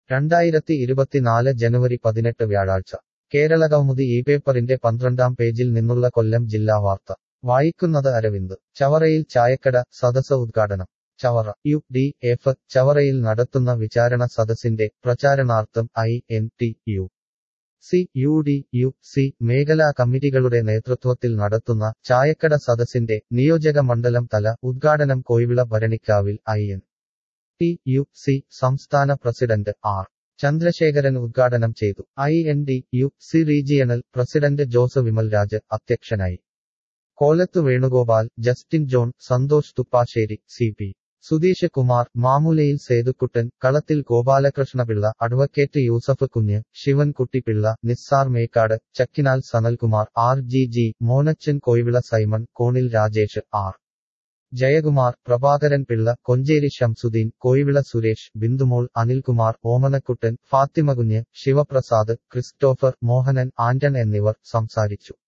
രണ്ടായിരത്തി ഇരുപത്തിനാല് ജനുവരി പതിനെട്ട് വ്യാഴാഴ്ച കേരള കൗമുദി ഈ പേപ്പറിന്റെ പന്ത്രണ്ടാം പേജിൽ നിന്നുള്ള കൊല്ലം ജില്ലാ വാർത്ത വായിക്കുന്നത് അരവിന്ദ് ചവറയിൽ ചായക്കട സദസ് ഉദ്ഘാടനം ചവറ യു ഡി എഫ് ചവറയിൽ നടത്തുന്ന വിചാരണ സദസ്സിന്റെ പ്രചാരണാർത്ഥം I N T U C U D U C മേഖലാ കമ്മിറ്റികളുടെ നേതൃത്വത്തിൽ നടത്തുന്ന ചായക്കട സദസ്സിന്റെ നിയോജക മണ്ഡലം തല ഉദ്ഘാടനം കോയിവിള ഭരണിക്കാവിൽ I N T U C സംസ്ഥാന പ്രസിഡന്റ് ആർ ചന്ദ്രശേഖരൻ ഉദ്ഘാടനം ചെയ്തു I N D U C regional president Jose Vimalraj അധ്യക്ഷനായി Kolath Venugopal Justin John Santhosh Thuppassery C P Sudheesh Kumar Mamulayil Sethukuttan Kalathil Gopalakrishnapillai advocate Yusuf Kunju Sivankuttypillai Nissar Mekkad Chakkinal Sanalkumar R G G Monachan Koyivila Simon Konil Rajesh R Jayakumar Prabhakaran Pillai Koncheri Shamsuddin Koyivila Suresh Bindumol Anilkumar Omanakuttan Fathimakunju Sivaprasad Christopher Mohanan Anton എന്നിവർ സംസാരിച്ചു